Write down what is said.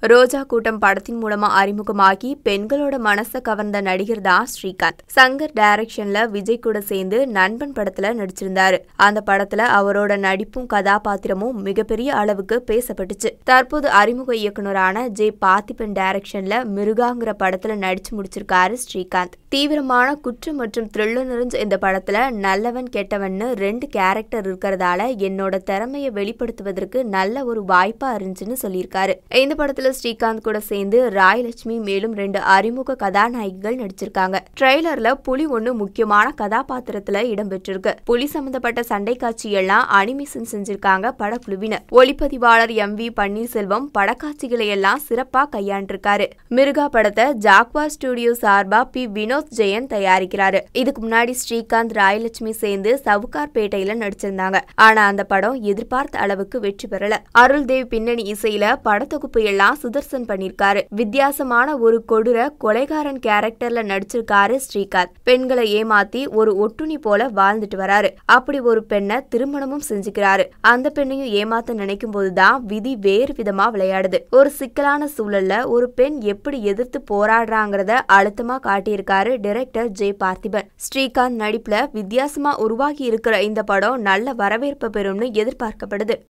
ரோஜா கூட்டம் படத்தின் மூலமா அறிமுகமாகி பெண்களோட மனச கவர்ந்த நடிகர் தான் ஸ்ரீகாந்த் சங்கர் டைரக்ஷன்ல விஜய் கூட சேர்ந்து நண்பன் படத்துல நடிச்சிருந்தாரு அந்த படத்துல அவரோட நடிப்பும் கதாபாத்திரமும் மிகப்பெரிய அளவுக்கு பேசப்பட்டுச்சு தற்போது அறிமுக இயக்குனரான ஜே பார்த்திபன் டைரக்ஷன்ல மிருகாங்கிற படத்துல நடிச்சு முடிச்சிருக்காரு ஸ்ரீகாந்த் தீவிரமான குற்றம் மற்றும் த்ரில்லர் நிறைஞ்ச இந்த படத்துல நல்லவன் கெட்டவன்னு ரெண்டு கேரக்டர் இருக்கிறதால என்னோட திறமையை வெளிப்படுத்துவதற்கு நல்ல ஒரு வாய்ப்பா இருந்துச்சுன்னு சொல்லியிருக்காரு இந்த படத்துல ஸ்ரீகாந்த் கூட சேர்ந்து ராயலட்சுமி மேலும் ரெண்டு அறிமுக கதாநாயகிகள் நடிச்சிருக்காங்க ட்ரெய்லர்ல புலி ஒண்ணு முக்கியமான கதாபாத்திரத்துல இடம்பெற்றிருக்கு புலி சம்பந்தப்பட்ட சண்டை காட்சி எல்லாம் அனிமேஷன் செஞ்சிருக்காங்க படக்குழுவினர் ஒளிப்பதிவாளர் எம் வி பன்னீர்செல்வம் படக்காட்சிகளை எல்லாம் சிறப்பா கையாண்டிருக்காரு மிருகா படத்தை ஜாக்வா ஸ்டுடியோ சார்பா பி வினோத் ஜெயன் தயாரிக்கிறாரு இதுக்கு முன்னாடி ஸ்ரீகாந்த் ராயலட்சுமி சேர்ந்து சவுகார் பேட்டையில நடிச்சிருந்தாங்க ஆனா அந்த படம் எதிர்பார்த்த அளவுக்கு வெற்றி பெறல அருள்தேவ் பின்னணி இசையில படத்தொகுப்பு எல்லாம் சுதர்சன் பண்ணிருக்காரு வித்தியாசமான ஒரு கொடூர கொலைகாரன் கேரக்டர்ல நடிச்சிருக்காரு ஸ்ரீகாந்த் பெண்களை ஏமாத்தி ஒரு ஒட்டுணி போல வாழ்ந்துட்டு வராரு அப்படி ஒரு பெண்ணை திருமணமும் செஞ்சுக்கிறாரு அந்த பெண்ணையும் ஏமாத்த நினைக்கும் போதுதான் விதி வேறு விதமா விளையாடுது ஒரு சிக்கலான சூழல்ல ஒரு பெண் எப்படி எதிர்த்து போராடுறாங்கிறத அழுத்தமா காட்டியிருக்காரு டைரக்டர் ஜே பார்த்திபன் ஸ்ரீகாந்த் நடிப்புல வித்தியாசமா உருவாகி இருக்கிற இந்த படம் நல்ல வரவேற்பு பெறும்னு எதிர்பார்க்கப்படுது